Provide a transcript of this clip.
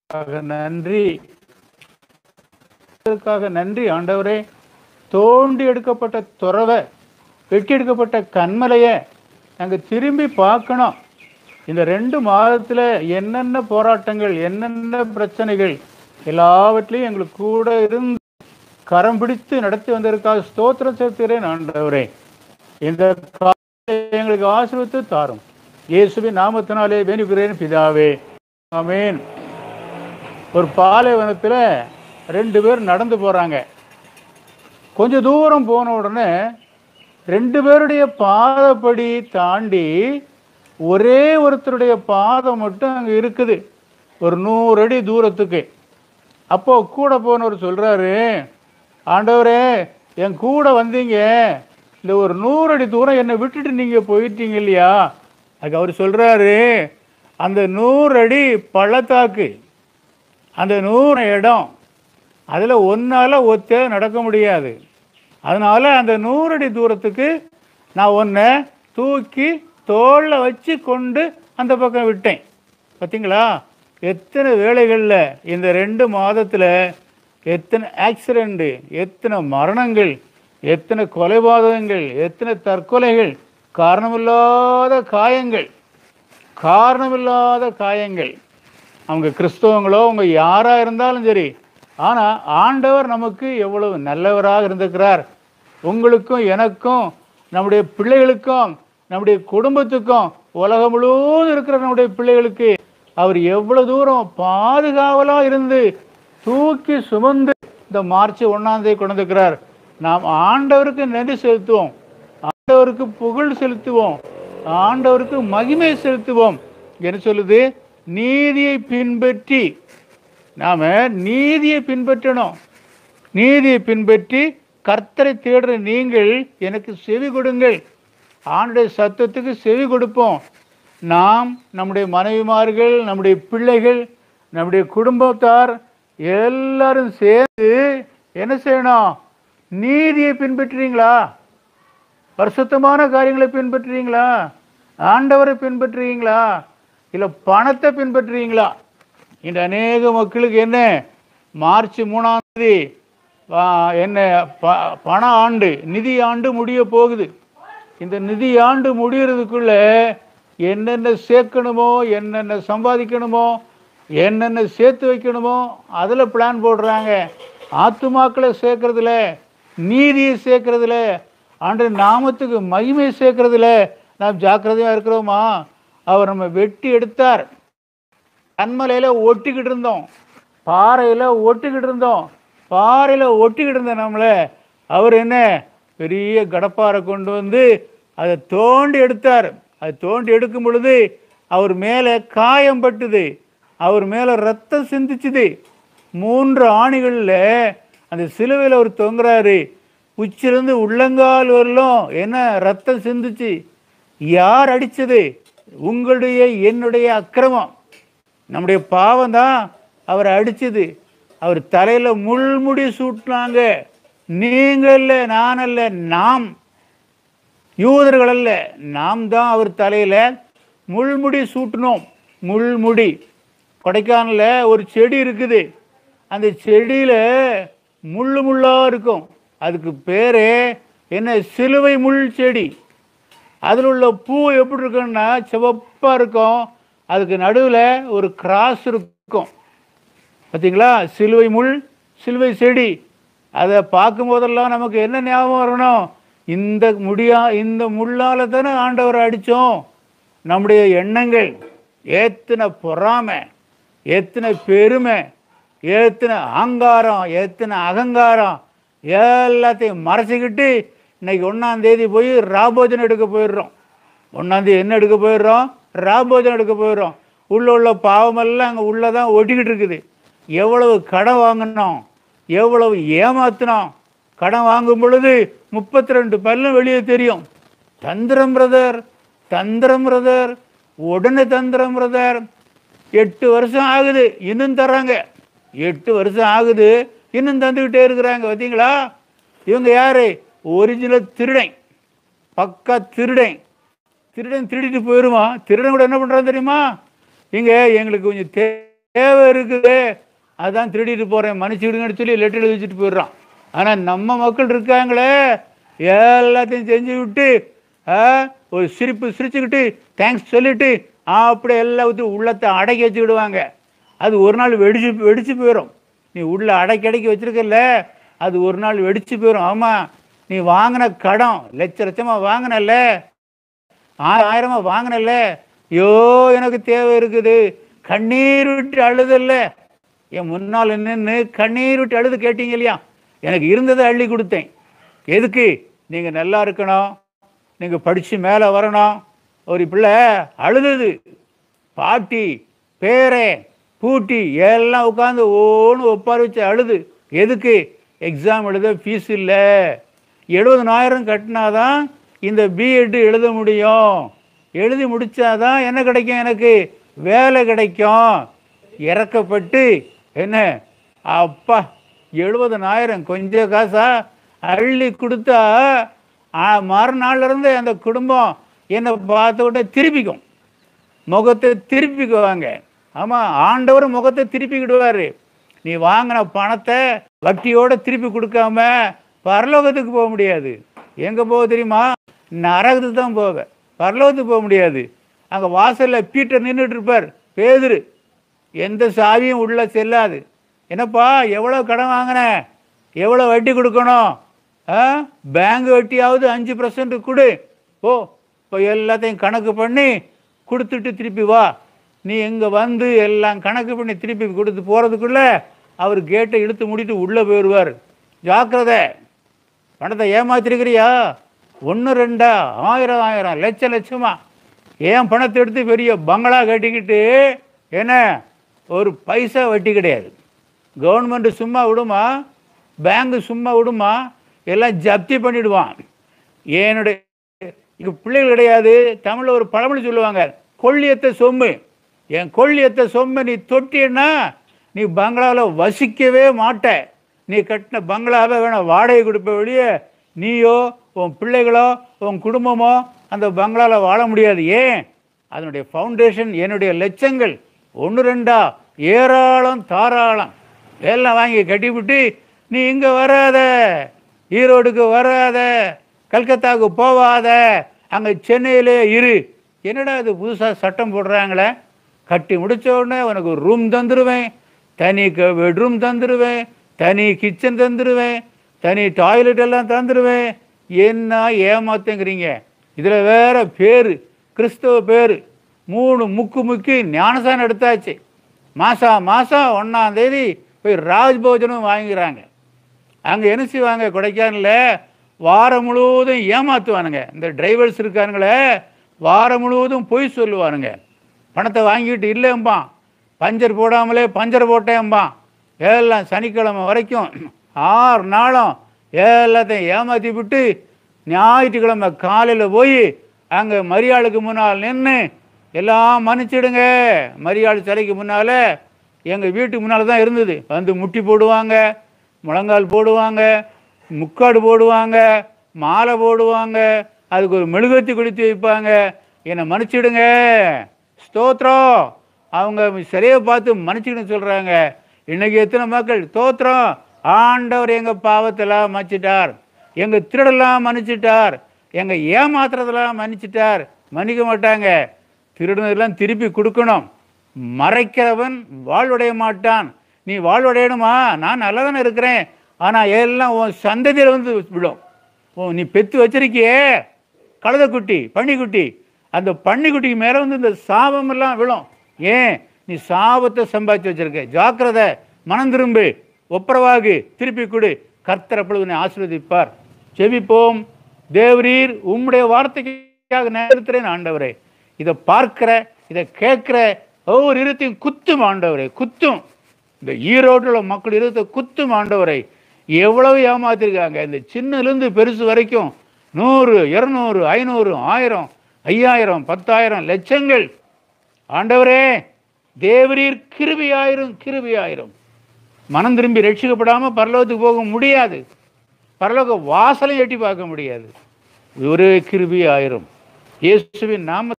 அதற்காக நன்றி அதற்காக நன்றி ஆண்டவரே தோண்டி எடுக்கப்பட்ட துறவை வெட்டி எடுக்கப்பட்ட கண்மலையை நாங்கள் திரும்பி பார்க்கணும் இந்த ரெண்டு மாதத்தில் என்னென்ன போராட்டங்கள் என்னென்ன பிரச்சனைகள் எல்லாவற்றிலையும் எங்களுக்கு கூட இருந்து கரம் பிடித்து நடத்தி வந்ததற்காக ஸ்தோத்திரம் செலுத்துகிறேன் ஆண்டவரே இந்த காலத்தை எங்களுக்கு ஆசீர்வதித்து தாரும் இயேசுவின் நாமத்தினாலே வேணுகிறேன் பிதாவே ஆமென் ஒரு பாலைவனத்தில் ரெண்டு பேர் நடந்து போகிறாங்க கொஞ்ச தூரம் போன உடனே ரெண்டு பேருடைய பாதப்படி தாண்டி ஒரே ஒருத்தருடைய பாதம் மட்டும் அங்கே இருக்குது ஒரு நூறு அடி தூரத்துக்கு அப்போ கூட போனவர் சொல்றாரு ஆண்டவரே என் கூட வந்தீங்க இந்த ஒரு நூறு அடி தூரம் என்னை விட்டுட்டு நீங்க போயிட்டீங்க இல்லையா அதுக்கு அவர் சொல்றாரு அந்த நூறு அடி பள்ளத்தாக்கு அந்த நூறு இடம் அதில் ஒன்றால் ஒத்த நடக்க முடியாது அதனால அந்த நூறு அடி தூரத்துக்கு நான் உன்னை தூக்கி தோளில் வச்சு கொண்டு அந்த பக்கம் விட்டேன் பார்த்தீங்களா எத்தனை வேலைகளில் இந்த ரெண்டு மாதத்தில் எத்தனை ஆக்சிடெண்ட்டு எத்தனை மரணங்கள் எத்தனை கொலைபாதகங்கள் எத்தனை தற்கொலைகள் காரணமில்லாத காயங்கள் காரணமில்லாத காயங்கள் அவங்க கிறிஸ்தவங்களோ அவங்க யாராக இருந்தாலும் சரி ஆனால் ஆண்டவர் நமக்கு எவ்வளவு நல்லவராக இருந்திருக்கிறார் உங்களுக்கும் எனக்கும் நம்முடைய பிள்ளைகளுக்கும் நம்முடைய குடும்பத்துக்கும் உலகம் முழுவதும் இருக்கிற நம்முடைய பிள்ளைகளுக்கு அவர் எவ்வளவு தூரம் பாதுகாவலாக இருந்து தூக்கி சுமந்து இந்த மார்ச் ஒன்றாம் தேதி கொண்டு வந்திருக்கிறார் நாம் ஆண்டவருக்கு நன்றி செலுத்துவோம் ஆண்டவருக்கு புகழ் செலுத்துவோம் ஆண்டவருக்கு மகிமை செலுத்துவோம் என்ன சொல்லுது நீதியை பின்பற்றி நாம நீதியை பின்பற்றணும் நீதியை பின்பற்றி கர்த்தரை தேடுற நீங்கள் எனக்கு செவி கொடுங்கள் ஆண்டுடைய சத்தத்துக்கு செவி கொடுப்போம் நாம் நம்முடைய மனைவிமார்கள் நம்முடைய பிள்ளைகள் நம்முடைய குடும்பத்தார் எல்லாரும் சேர்ந்து என்ன செய்யணும் நீதியை பின்பற்றுறீங்களா பரிசுத்தமான காரியங்களை பின்பற்றுறீங்களா ஆண்டவரை பின்பற்றுறீங்களா இல்லை பணத்தை பின்பற்றுறீங்களா இன்று அநேக மக்களுக்கு என்ன மார்ச் மூணாம் தேதி ஆ, என்ன ப பண ஆண்டு நிதி ஆண்டு முடிய போகுது இந்த நிதி ஆண்டு முடியறதுக்குள்ள என்னென்ன சேர்க்கணுமோ என்னென்ன சம்பாதிக்கணுமோ என்னென்ன சேர்த்து வைக்கணுமோ அதில் பிளான் போடுறாங்க ஆத்துமாக்களை சேர்க்கறதுல நீதியை சேர்க்கறதுல ஆண்டு நாமத்துக்கு மகிமை சேர்க்கறதுல நாம் ஜாக்கிரதையாக இருக்கிறோமா அவர் நம்ம வெட்டி எடுத்தார் கண்மலையில் ஒட்டிக்கிட்டு இருந்தோம் பாறையில் ஒட்டிக்கிட்டு இருந்தோம் பாறையில் ஒட்டிக்கிட்டு இருந்த நம்மளை அவர் என்ன பெரிய கடப்பாரை கொண்டு வந்து அதை தோண்டி எடுத்தார் அதை தோண்டி எடுக்கும் பொழுது அவர் மேலே காயம் பட்டுது அவர் மேலே ரத்தம் சிந்திச்சுது மூன்று ஆணிகளில் அந்த சிலுவையில் அவர் தொங்குறாரு உச்சிலிருந்து உள்ளங்கால் வரலும் என்ன ரத்தம் சிந்துச்சு யார் அடிச்சது உங்களுடைய என்னுடைய அக்கிரமம் நம்முடைய பாவம் தான் அவரை அடிச்சது அவர் தலையில் முள்முடி சூட்டினாங்க நீங்கள் அல்ல நான் அல்ல நாம் யூதர்கள் அல்ல நாம் தான் அவர் தலையில் முள்முடி சூட்டினோம் முள்முடி கொடைக்கானலில் ஒரு செடி இருக்குது அந்த செடியில் முள்ளு முள்ளாக இருக்கும் அதுக்கு பேர் என்ன சிலுவை முள் செடி அதில் உள்ள பூ எப்படி இருக்குன்னா சிவப்பாக இருக்கும் அதுக்கு நடுவில் ஒரு கிராஸ் இருக்கும் பார்த்தீங்களா சிலுவை முள் சிலுவை செடி அதை பார்க்கும்போதெல்லாம் நமக்கு என்ன ஞாபகம் வரணும் இந்த முடியா இந்த முள்ளால் தானே ஆண்டவரை அடித்தோம் நம்முடைய எண்ணங்கள் ஏத்தின பொறாமை எத்தனை பெருமை எத்தனை அகங்காரம் எத்தனை அகங்காரம் எல்லாத்தையும் மறைச்சிக்கிட்டு இன்னைக்கு ஒன்றாம் தேதி போய் ராபோஜனம் எடுக்க போயிடுறோம் ஒன்றாம் தேதி என்ன எடுக்க போயிடுறோம் ராபோஜனம் எடுக்க போயிடுறோம் உள்ள உள்ள பாவமெல்லாம் அங்கே உள்ளே தான் ஒட்டிக்கிட்டு இருக்குது எவ்வளவு கடன் வாங்கினோம் எவ்வளவு ஏமாத்தினோம் கடன் வாங்கும் பொழுது முப்பத்தி ரெண்டு பல்லும் வெளியே தெரியும் தந்திரம் பிரதர் தந்திரம் பிரதர் உடனே தந்திரம் பிரதர் எட்டு வருஷம் ஆகுது இன்னும் தர்றாங்க எட்டு வருஷம் ஆகுது இன்னும் தந்துக்கிட்டே இருக்கிறாங்க பார்த்தீங்களா இவங்க யாரு ஒரிஜினல் திருடன் பக்கா திருடன் திருடன் திருடிட்டு போயிடுவான் திருடன் கூட என்ன பண்ணுறான் தெரியுமா இங்கே எங்களுக்கு கொஞ்சம் தே தேவை இருக்குது அதான் திருடிட்டு போகிறேன் மன்னிச்சுடுங்கன்னு சொல்லி லெட்டர் எழுதி வச்சுட்டு போயிடுறான் ஆனால் நம்ம மக்கள் இருக்காங்களே எல்லாத்தையும் செஞ்சு விட்டு ஆ, ஒரு சிரிப்பு சிரிச்சுக்கிட்டு தேங்க்ஸ் சொல்லிட்டு அப்படியே எல்லாத்தையும் உள்ளத்தை அடக்கி வச்சுக்கிடுவாங்க அது ஒரு நாள் வெடிச்சு வெடிச்சு போயிடும் நீ உள்ள அடக்கி அடக்கி வச்சிருக்கல அது ஒரு நாள் வெடிச்சு போயிடும் ஆமாம் நீ வாங்கின கடன் லட்ச லட்சமாக வாங்கினல்ல ஆயிரம் ஆயிரமா வாங்கினல்ல ஐயோ எனக்கு தேவை இருக்குது கண்ணீர் விட்டு அழுதல்ல என் முன்னால் நின்று கண்ணீர் விட்டு அழுது கேட்டீங்க இல்லையா எனக்கு இருந்ததை அள்ளி கொடுத்தேன் எதுக்கு நீங்கள் நல்லா இருக்கணும் நீங்கள் படித்து மேலே வரணும் ஒரு பிள்ளை அழுதுது பாட்டி பேரே பூட்டி எல்லாம் உட்காந்து ஓன்னு ஒப்பாரி வச்சு அழுது எதுக்கு எக்ஸாம் எழுத ஃபீஸ் இல்லை எழுபதனாயிரம் கட்டினாதான் இந்த பிஎட் எழுத முடியும் எழுதி முடிச்சாதான் என்ன கிடைக்கும் எனக்கு வேலை கிடைக்கும் இறக்கப்பட்டு என்ன அப்பா எழுபதனாயிரம் கொஞ்சம் காசா அள்ளி கொடுத்தா ஆ, மறுநாள்ல இருந்து அந்த குடும்பம் என்னை பார்த்த உடனே திருப்பிக்கும் முகத்தை திருப்பிக்குவாங்க ஆமாம் ஆண்டவர் முகத்தை திருப்பிக்கிடுவார் நீ வாங்கின பணத்தை வட்டியோட திருப்பி கொடுக்காம பரலோகத்துக்கு போக முடியாது எங்கே போக தெரியுமா நரகத்துக்கு தான் போக பரலோகத்துக்கு போக முடியாது அங்கே வாசலில் பீட்டர் நின்றுட்டு இருப்பார் பேதுரு எந்த சாவியும் உள்ள செல்லாது என்னப்பா எவ்வளோ கடன் வாங்கின எவ்வளோ வட்டி கொடுக்கணும் ஆ பேங்க் வட்டியாவது அஞ்சு பர்சன்ட் கொடு ஓ இப்போ எல்லாத்தையும் கணக்கு பண்ணி கொடுத்துட்டு திருப்பி வா நீ இங்கே வந்து எல்லாம் கணக்கு பண்ணி திருப்பி கொடுத்து போகிறதுக்குள்ளே அவர் கேட்டை இழுத்து மூடிட்டு உள்ளே போயிடுவார் ஜாக்கிரதை பணத்தை ஏமாத்திருக்கிறியா ஒன்று ரெண்டா ஆயிரம் ஆயிரம் லட்ச லட்சமா ஏன் பணத்தை எடுத்து பெரிய பங்களா கட்டிக்கிட்டு என்ன ஒரு பைசா வட்டி கிடையாது கவர்மெண்ட் சும்மா விடுமா பேங்க் சும்மா விடுமா எல்லாம் ஜப்தி பண்ணிடுவான் என்னுடைய இங்கே பிள்ளைகள் கிடையாது தமிழில் ஒரு பழமொழி சொல்லுவாங்க கொள்ளியத்தை சொம்மு என் கொள்ளியத்தை சொம்மு நீ தொட்டின்னா நீ பங்களாவில் வசிக்கவே மாட்ட நீ கட்டின பங்களாவை வேணாம் வாடகை கொடுப்ப வெளியே நீயோ உன் பிள்ளைகளோ உன் குடும்பமோ அந்த பங்களாவில் வாழ முடியாது ஏன் அதனுடைய ஃபவுண்டேஷன் என்னுடைய லட்சங்கள் ஒன்று ரெண்டா ஏராளம் தாராளம் எல்லாம் வாங்கி கட்டிவிட்டு நீ இங்கே வராத ஈரோடுக்கு வராத கல்கத்தாவுக்கு போவாத அங்கே சென்னையிலே இரு என்னடா இது புதுசாக சட்டம் போடுறாங்களே கட்டி முடிச்ச உடனே உனக்கு ரூம் தந்துடுவேன் தனி பெட்ரூம் தந்துடுவேன் தனி கிச்சன் தந்துடுவேன் தனி டாய்லெட் எல்லாம் தந்துடுவேன் என்ன ஏமாத்தங்கிறீங்க இதில் வேற பேர் கிறிஸ்தவ பேர் மூணு முக்கு முக்கி ஞானசானம் எடுத்தாச்சு மாதம் மாதம் ஒன்றாம் தேதி போய் ராஜ் போஜனம் வாங்கிக்கிறாங்க அங்கே என்ன செய்வாங்க கொடைக்கானலில் வாரம் முழுவதும் ஏமாற்றுவானுங்க இந்த டிரைவர்ஸ் இருக்கானுங்களே வாரம் முழுவதும் பொய் சொல்லுவானுங்க பணத்தை வாங்கிட்டு இல்லைம்பான் பஞ்சர் போடாமலே பஞ்சர் போட்டேன்பான் எல்லாம் சனிக்கிழமை வரைக்கும் ஆறு நாளும் எல்லாத்தையும் ஏமாற்றி விட்டு ஞாயிற்றுக்கிழமை காலையில் போய் அங்கே மரியாளுக்கு முன்னால் நின்று எல்லாம் மன்னிச்சிடுங்க மரியாள் சிலைக்கு முன்னால் எங்கள் வீட்டுக்கு முன்னால் தான் இருந்தது வந்து முட்டி போடுவாங்க முழங்கால் போடுவாங்க முக்காடு போடுவாங்க மாலை போடுவாங்க அதுக்கு ஒரு மெழுகுவத்தி குளித்து வைப்பாங்க என்னை மன்னிச்சிடுங்க ஸ்தோத்திரம் அவங்க சிலையை பார்த்து மன்னிச்சுக்கின்னு சொல்கிறாங்க இன்னைக்கு எத்தனை மக்கள் தோத்திரம் ஆண்டவர் எங்கள் பாவத்தெல்லாம் மன்னிச்சிட்டார் எங்கள் திருடெல்லாம் மன்னிச்சிட்டார் எங்கள் ஏமாத்துறதெல்லாம் மன்னிச்சிட்டார் மன்னிக்க மாட்டாங்க திருடுனதெல்லாம் திருப்பி கொடுக்கணும் மறைக்கிறவன் வாழ்வடைய மாட்டான் நீ வாழ்வடையணுமா நான் நல்லா தானே இருக்கிறேன் ஆனால் எல்லாம் உன் சந்ததியில் வந்து விடும் ஓ நீ பெத்து வச்சிருக்கியே கழுதைக்குட்டி பன்னிக்குட்டி அந்த பன்னிக்குட்டிக்கு மேலே வந்து இந்த சாபம் எல்லாம் விழும் ஏன் நீ சாபத்தை சம்பாதிச்சு வச்சிருக்க ஜாக்கிரதை மனம் திரும்பு ஒப்புரவாகு திருப்பி கொடு கர்த்தர் அப்பொழுது உன்னை ஆசீர்வதிப்பார் செபிப்போம் தேவரீர் உம்முடைய வார்த்தைக்காக நேரத்துறேன் ஆண்டவரே இதை பார்க்கிற இதை கேட்கிற ஒவ்வொரு இருத்தையும் குத்தும் ஆண்டவரே குத்தும் இந்த ஈரோட்டில் உள்ள மக்கள் இருத்தை குத்தும் ஆண்டவரை எவ்வளவு ஏமாத்திருக்காங்க இந்த சின்னலேருந்து பெருசு வரைக்கும் நூறு இரநூறு ஐநூறு ஆயிரம் ஐயாயிரம் பத்தாயிரம் லட்சங்கள் ஆண்டவரே தேவரீர் கிருபியாயிரும் கிருபியாயிரும் மனம் திரும்பி ரட்சிக்கப்படாமல் பரலோகத்துக்கு போக முடியாது பரலோக வாசலை எட்டி பார்க்க முடியாது ஒரே கிருபி ஆயிரும் இயேசுவின் நாம